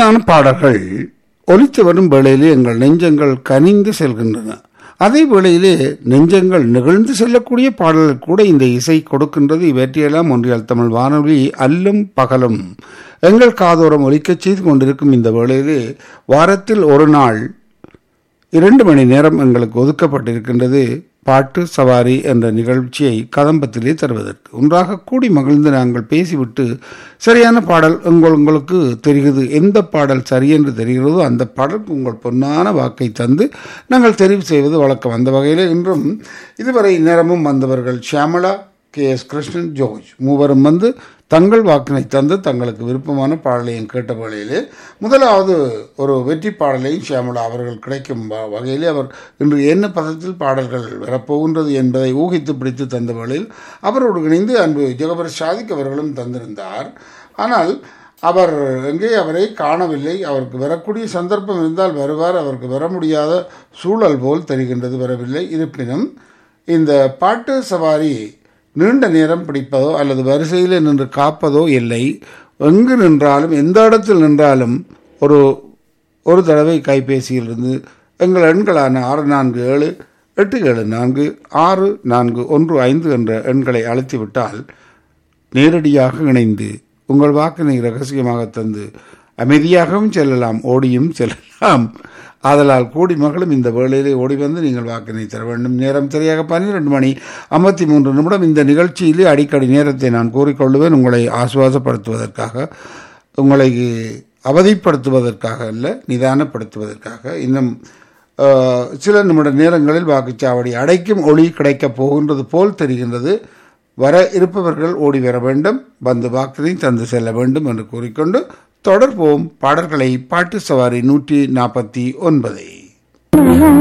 இனிமையான பாடல்கள் ஒலித்து வரும் வேளையிலே எங்கள் நெஞ்சங்கள் கனிந்து செல்கின்றன அதே வேளையிலே நெஞ்சங்கள் நிகழ்ந்து செல்லக்கூடிய பாடல்கள் கூட இந்த இசை கொடுக்கின்றது இவற்றையெல்லாம் ஒன்றியால் தமிழ் வானொலி அல்லும் பகலும் எங்கள் காதோரம் ஒலிக்கச் செய்து கொண்டிருக்கும் இந்த வேளையிலே வாரத்தில் ஒரு நாள் இரண்டு மணி நேரம் எங்களுக்கு ஒதுக்கப்பட்டிருக்கின்றது பாட்டு சவாரி என்ற நிகழ்ச்சியை கதம்பத்திலே தருவதற்கு ஒன்றாக கூடி மகிழ்ந்து நாங்கள் பேசிவிட்டு சரியான பாடல் உங்கள் உங்களுக்கு தெரிகிறது எந்த பாடல் சரியென்று தெரிகிறதோ அந்த பாடலுக்கு உங்கள் பொன்னான வாக்கை தந்து நாங்கள் தெரிவு செய்வது வழக்கம் அந்த வகையில் இன்றும் இதுவரை நேரமும் வந்தவர்கள் Shyamala K S Krishnan George மூவரும் வந்து தங்கள் வாக்கினை தந்து தங்களுக்கு விருப்பமான பாடலையும் கேட்ட வேளையிலே முதலாவது ஒரு வெற்றி பாடலையும் ஷியாமலா அவர்கள் கிடைக்கும் வ- வகையிலே அவர் இன்று என்ன பதத்தில் பாடல்கள் வரப்போகின்றது என்பதை ஊகித்து பிடித்து தந்த வேளையில் அவரோடு இணைந்து அன்பு ஜெகபர் ஷாதிக் அவர்களும் தந்திருந்தார் ஆனால் அவர் எங்கே அவரை காணவில்லை அவருக்கு வரக்கூடிய சந்தர்ப்பம் இருந்தால் வருவார் அவருக்கு வர முடியாத சூழல் போல் தெரிகின்றது வரவில்லை இருப்பினும் இந்த பாட்டு சவாரி நீண்ட நேரம் பிடிப்பதோ அல்லது வரிசையில் நின்று காப்பதோ இல்லை எங்கு நின்றாலும் எந்த இடத்தில் நின்றாலும் ஒரு ஒரு தடவை கைபேசியிலிருந்து எங்கள் எண்களான ஆறு நான்கு ஏழு எட்டு ஏழு நான்கு ஆறு நான்கு ஒன்று ஐந்து என்ற எண்களை அழுத்திவிட்டால் நேரடியாக இணைந்து உங்கள் வாக்கினை ரகசியமாக தந்து அமைதியாகவும் செல்லலாம் ஓடியும் செல்லலாம் ஆதலால் கூடி மகளும் இந்த வேளையிலே ஓடி வந்து நீங்கள் வாக்கினை தர வேண்டும் நேரம் சரியாக பன்னிரண்டு மணி ஐம்பத்தி மூன்று நிமிடம் இந்த நிகழ்ச்சியிலே அடிக்கடி நேரத்தை நான் கூறிக்கொள்வேன் உங்களை ஆசுவாசப்படுத்துவதற்காக உங்களை அவதிப்படுத்துவதற்காக அல்ல நிதானப்படுத்துவதற்காக இன்னும் ஆஹ், சில நிமிட நேரங்களில் வாக்குச்சாவடி அடைக்கும் ஒளி கிடைக்கப் போகின்றது போல் தெரிகின்றது வர இருப்பவர்கள் ஓடி வர வேண்டும் வந்து வாக்கினை தந்து செல்ல வேண்டும் என்று கூறிக்கொண்டு தொடர்போம் பாடல்களை பாட்டு சவாரி நூற்றி நாற்பத்தி ஒன்பதை